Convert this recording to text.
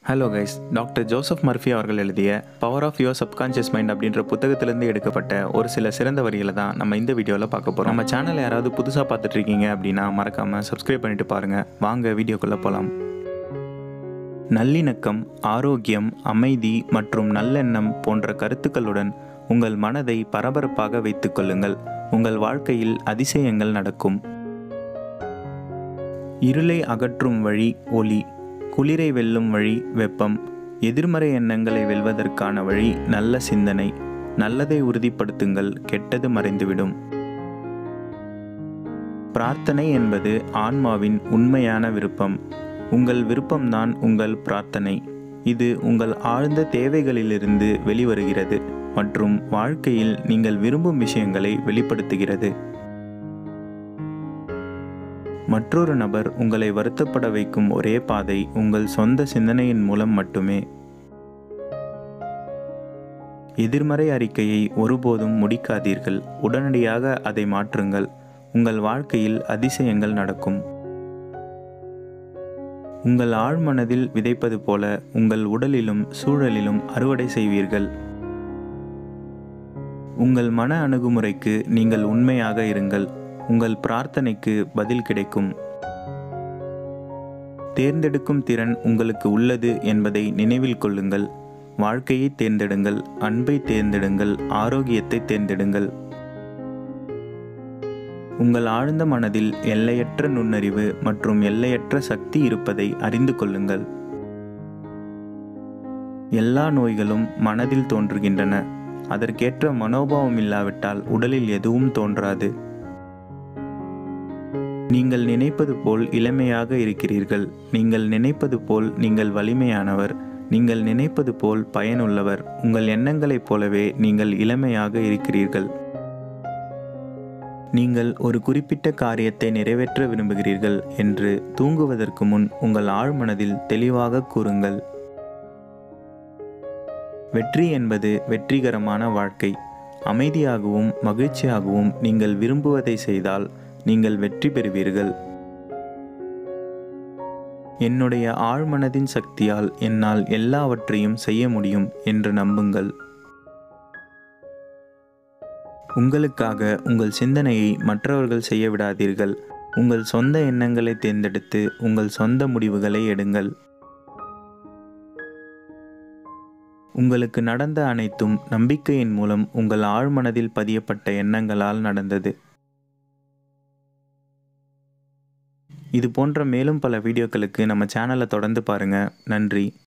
hello guys doctor Joseph Murphy அவர்கள் எழுதிய power of your subconscious mind அப்படின்ற புத்தகத்திலேருந்து எடுக்கப்பட்ட ஒரு சில சிறந்த வரிகளை தான் நம்ம இந்த வீடியோவில் பார்க்க போகிறோம் நம்ம சேனலை யாராவது புதுசாக பார்த்துட்டு இருக்கீங்க அப்படின்னா மறக்காமல் சப்ஸ்கிரைப் பண்ணிட்டு பாருங்கள் வாங்க வீடியோக்குள்ளே போகலாம் நல்லிணக்கம் ஆரோக்கியம் அமைதி மற்றும் நல்லெண்ணம் போன்ற கருத்துக்களுடன் உங்கள் மனதை பரபரப்பாக வைத்துக் கொள்ளுங்கள் உங்கள் வாழ்க்கையில் அதிசயங்கள் நடக்கும் இருளை அகற்றும் வழி ஒளி குளிரை வெல்லும் வழி வெப்பம் எதிர்மறை எண்ணங்களை வெல்வதற்கான வழி நல்ல சிந்தனை நல்லதை உறுதிப்படுத்துங்கள் கெட்டது மறைந்துவிடும் பிரார்த்தனை என்பது ஆன்மாவின் உண்மையான விருப்பம் உங்கள் விருப்பம்தான் உங்கள் பிரார்த்தனை இது உங்கள் ஆழ்ந்த தேவைகளிலிருந்து வெளிவருகிறது மற்றும் வாழ்க்கையில் நீங்கள் விரும்பும் விஷயங்களை வெளிப்படுத்துகிறது மற்றொரு நபர் உங்களை வருத்தப்பட வைக்கும் ஒரே பாதை உங்கள் சொந்த சிந்தனையின் மூலம் மட்டுமே எதிர்மறை அறிக்கையை ஒருபோதும் முடிக்காதீர்கள் உடனடியாக அதை மாற்றுங்கள் உங்கள் வாழ்க்கையில் அதிசயங்கள் நடக்கும் உங்கள் ஆழ்மனதில் விதைப்பது போல உங்கள் உடலிலும் சூழலிலும் அறுவடை செய்வீர்கள் உங்கள் மன அணுகுமுறைக்கு நீங்கள் உண்மையாக இருங்கள் உங்கள் பிரார்த்தனைக்கு பதில் கிடைக்கும் தேர்ந்தெடுக்கும் திறன் உங்களுக்கு உள்ளது என்பதை நினைவில் கொள்ளுங்கள் வாழ்க்கையை தேர்ந்தெடுங்கள் அன்பை தேர்ந்தெடுங்கள் ஆரோக்கியத்தை தேர்ந்தெடுங்கள் உங்கள் ஆழ்ந்த மனதில் எல்லையற்ற நுண்ணறிவு மற்றும் எல்லையற்ற சக்தி இருப்பதை அறிந்து கொள்ளுங்கள் எல்லா நோய்களும் மனதில் தோன்றுகின்றன அதற்கேற்ற மனோபாவம் இல்லாவிட்டால் உடலில் எதுவும் தோன்றாது நீங்கள் நினைப்பது போல் இளமையாக இருக்கிறீர்கள் நீங்கள் நினைப்பது போல் நீங்கள் வலிமையானவர் நீங்கள் நினைப்பது போல் பயனுள்ளவர் உங்கள் எண்ணங்களைப் போலவே நீங்கள் இளமையாக இருக்கிறீர்கள் நீங்கள் ஒரு குறிப்பிட்ட காரியத்தை நிறைவேற்ற விரும்புகிறீர்கள் என்று தூங்குவதற்கு முன் உங்கள் ஆழ்மனதில் தெளிவாக கூறுங்கள் வெற்றி என்பது வெற்றிகரமான வாழ்க்கை அமைதியாகவும் மகிழ்ச்சியாகவும் நீங்கள் விரும்புவதை செய்தால் நீங்கள் வெற்றி பெறுவீர்கள் என்னுடைய ஆழ்மனதின் சக்தியால் என்னால் எல்லாவற்றையும் செய்ய முடியும் என்று நம்புங்கள் உங்களுக்காக உங்கள் சிந்தனையை மற்றவர்கள் செய்ய விடாதீர்கள் உங்கள் சொந்த எண்ணங்களை தேர்ந்தெடுத்து உங்கள் சொந்த முடிவுகளை எடுங்கள் உங்களுக்கு நடந்த அனைத்தும் நம்பிக்கையின் மூலம் உங்கள் ஆழ்மனதில் பதியப்பட்ட எண்ணங்களால் நடந்தது இது போன்ற மேலும் பல வீடியோக்களுக்கு நம்ம சேனலை தொடர்ந்து பாருங்கள் நன்றி